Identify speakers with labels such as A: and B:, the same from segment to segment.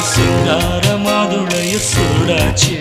A: சிங்கார மாதுளைய சூடாச்சு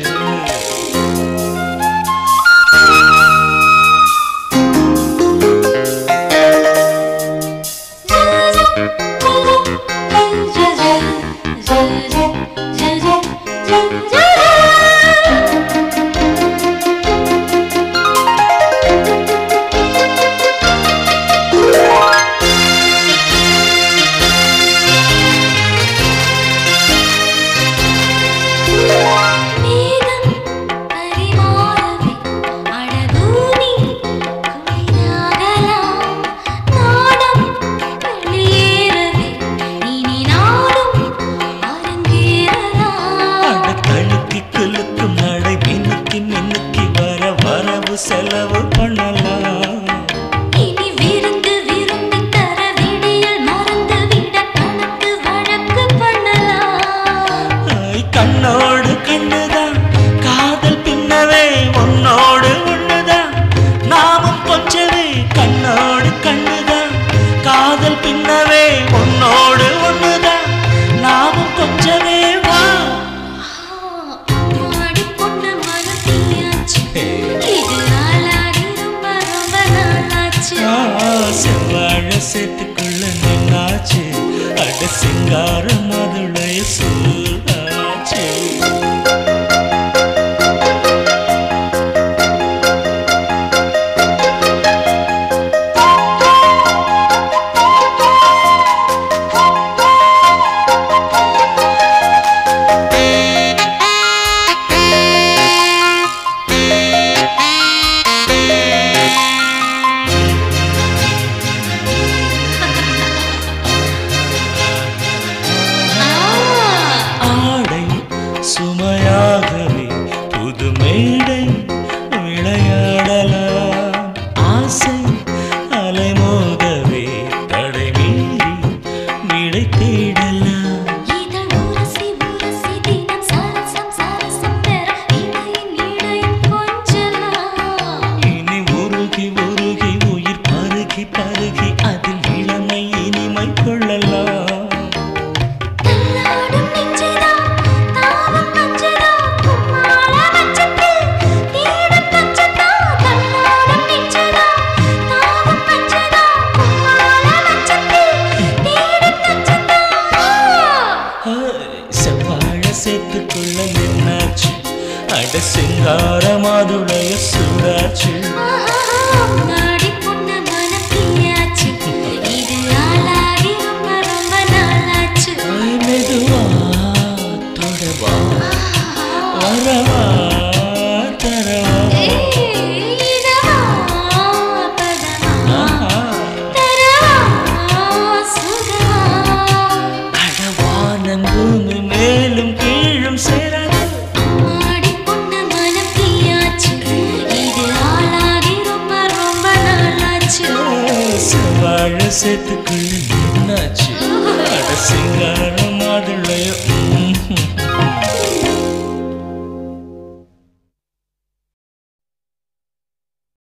B: மேகம் பரிமாறவே அழகூனி குளிராகலாம் நாடம் வெளியேறவே இனி நாடும் அரங்கேறலாம்
A: அட தழுக்கி குலுக்கும் நடை மின்னுக்கி மின்னுக்கி வர வரவு செலவு பண்ணலாம்
B: இனி விருந்து விருந்து தர விடியல் மறந்து விட கணக்கு வழக்கு பண்ணலாம்
A: ஐ, கண்ணோடு கண்ணுதான் காதல் பின்னவே உன்னோடு ஒண்ணுதான் நாமும் கொஞ்சவே கண்ணோடு கண்ணுதான் காதல் பின்னவே உன்னோடு ஒண்ணுதான் நாமும் கொஞ்சவே வா
B: மாடி பொண்ணு மனத்தியாச்சு இது நாளாகி ரொம்ப ரொம்ப நாளாச்சு
A: ஆ, செவ்வாழ சேர்த்துக்குள்ள நின்னாச்சு அட சிங்கார மதுளைய சூடாச்சு ஆடை சுமையாகவே புது மேடை விளையாடலாம் ஆசை அலைமோதவே தடை மீறி விடை தேடலாம்
B: இதழ் உரசி உரசி தினம் சரசம் சரசம் பெற இடையின் இடையின் கொஞ்சலாம்
A: இனி உருகி உருகி உயிர் பருகி பருகி அதில் இளமை இனிமை கொள்ளலாம்
B: தள்ளாடும் நெஞ்சுதான் தாவும் நெஞ்சுதான் கும்மாள வச்சத்தில் தேடும் நெஞ்சுதான் தள்ளாடும் நெஞ்சுதான் தாவும் நெஞ்சுதான் கும்மாள வச்சத்தில் தேடும் நெஞ்சுதான்
A: செவ்வாழ சேர்த்துக்குள்ள நின்னாச்சு அட சிங்கார மாதுளைய சூடாச்சு
B: மாடி பொண்ணு மனப்பியாச்சு இது ஆளாகி ரொம்ப ரொம்ப நாளாச்சு
A: ஐ, மெதுவா தொடவா வரவா தரவா
B: இதவா பதமா
A: ஆஹா.
B: தரவா சுகமா
A: அடவானம் பூமி மேலும் கீழும் சேராது
B: மாடி பொண்ணு மனப்பியாச்சு இது ஆளாகி ரொம்ப ரொம்ப நாளாச்சு
A: செவ்வாழ சேர்த்துக்குள்ள நின்னாச்சு அட சிங்கார